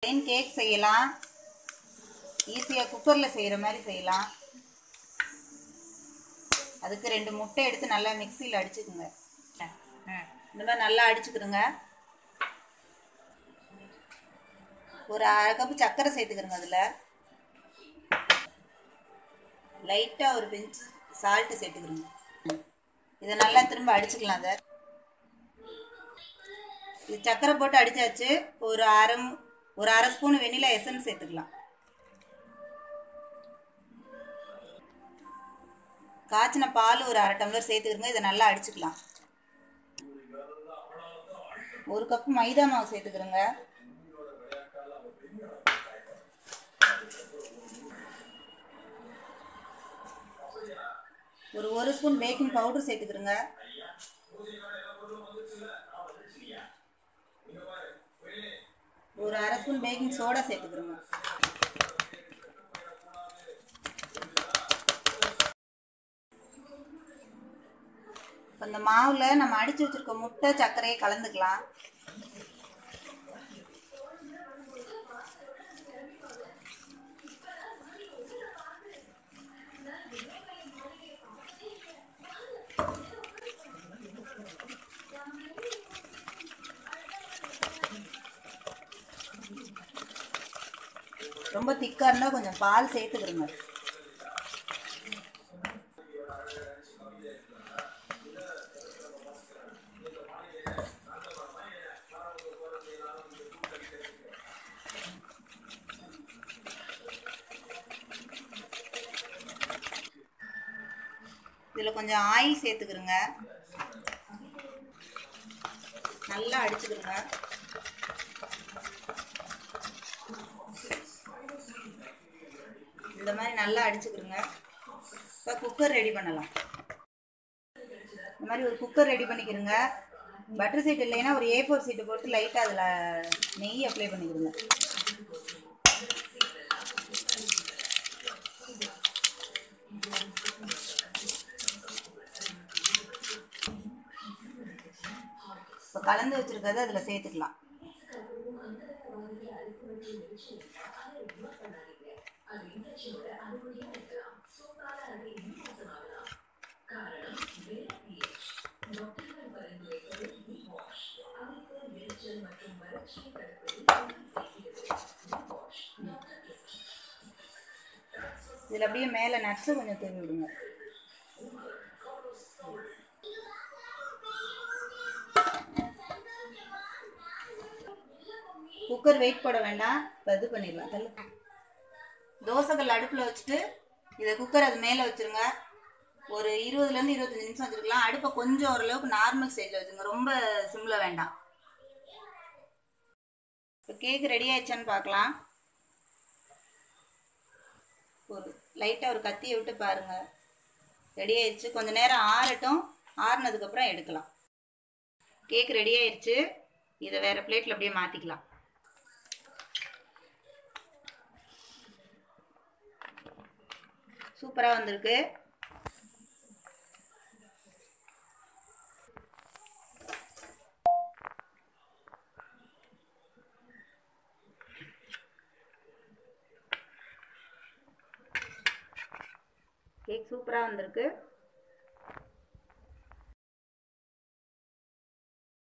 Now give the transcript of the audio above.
plain cake செய்யலாம் ஈஸியாக குக்கரில் செய்கிற மாதிரி செய்யலாம் அதுக்கு ரெண்டு முட்டை எடுத்து நல்லா மிக்சியில் அடிச்சுக்குங்க இந்த மாதிரி நல்லா அடிச்சுக்கிடுங்க ஒரு அரை கப்பு சர்க்கரை சேர்த்துக்கிறோங்க அதில் லைட்டாக ஒரு பிஞ்சு சால்ட்டு சேர்த்துக்கிறோங்க இதை நல்லா திரும்ப அடிச்சுக்கலாம் சார் இது சர்க்கரை போட்டு அடிச்சாச்சு ஒரு அரை மு- ஒரு அரை ஸ்பூன் வெண்ணிலா எசன்ஸ் சேர்த்துக்கலாம் காய்ச்சின பால் ஒரு அரை டம்ளர் சேர்த்துக்கிறோங்க இதை நல்லா அடிச்சுக்கலாம் ஒரு கப்பு மைதா மாவு சேர்த்துக்கிறோங்க ஒரு ஒரு ஸ்பூன் பேக்கிங் பவுடர் சேர்த்துக்கிறோங்க ஒரு அரை ஸ்பூன் பேக்கிங் சோடா சேர்த்துக்கிறோங்க இப்போ இந்த மாவில் நம்ம அடித்து வச்சிருக்க முட்டை சர்க்கரையை கலந்துக்கலாம் ரொம்ப திக்காக இருந்தால் கொஞ்சம் பால் சேர்த்துக்கிறோங்க இதில் கொஞ்சம் ஆயில் சேர்த்துக்கிறோங்க நல்லா அடிச்சுக்கிறோங்க இந்த மாதிரி நல்லா அடிச்சுக்கிறோங்க இப்போ குக்கர் ரெடி பண்ணலாம் இந்த மாதிரி ஒரு குக்கர் ரெடி பண்ணிக்கிறோங்க பட்டர் சீட் இல்லைன்னா ஒரு ஏ ஃபோர் சீட்டு போட்டு லைட்டாக அதில் நெய் அப்ளை பண்ணிக்கிறோங்க இப்போ கலந்து வச்சுருக்கிறத அதில் சேர்த்துக்கலாம் இதில் அப்படியே மேலே நட்ஸு கொஞ்சம் தூவி விடுங்க குக்கர் வெயிட் போட வேண்டாம் இப்போ இது பண்ணிடலாம் தள்ளு தோசைக்கல் அடுப்பில் வச்சுட்டு இதை குக்கர் அது மேலே வச்சுருங்க ஒரு இருபதுலேருந்து இருபத்தஞ்சி நிமிஷம் வச்சுருக்கலாம் அடுப்பை கொஞ்சம் ஓரளவுக்கு நார்மல் ஸ்டேஜில் வச்சுருங்க ரொம்ப சிம்மில் வேண்டாம் இப்போ கேக் ரெடி ஆயிடுச்சான்னு பார்க்கலாம் ஒரு லைட்டாக ஒரு கத்தியை விட்டு பாருங்கள் ரெடி ஆயிடுச்சு கொஞ்சம் நேரம் ஆறட்டும் ஆறுனதுக்கப்புறம் எடுக்கலாம் கேக் ரெடி ஆயிடுச்சு இதை வேறு பிளேட்டில் அப்படியே மாற்றிக்கலாம் சூப்பராக வந்திருக்கு கேக் சூப்பராக வந்திருக்கு